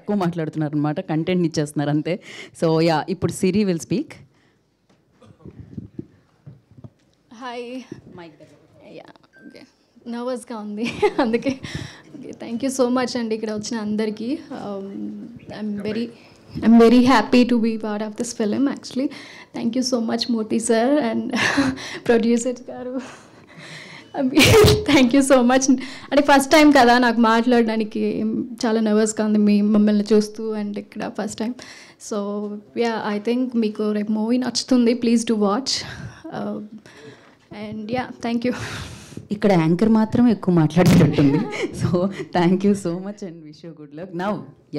తక్కువ మాట్లాడుతున్నారు అనమాట కంటెంట్ ఇచ్చేస్తున్నారు అంతే సో యా ఇప్పుడు Siri will speak hi yeah okay నర్వస్గా ఉంది అందుకే okay thank you so much అండి ఇక్కడ వచ్చిన అందరికీ I'm very I'm very happy to be part of this film actually thank you so much Moti sir and producer గారు thank you so much అంటే first time కదా నాకు మాట్లాడడానికి చాలా నర్వస్గా ఉంది మీ మమ్మల్ని చూస్తూ అండ్ ఇక్కడ first time so yeah I think మీకు రేపు మూవీ నచ్చుతుంది please to watch and yeah thank you ఇక్కడ యాంకర్ మాత్రం ఎక్కువ మాట్లాడేటట్టుంది so thank you so much and wish you good luck now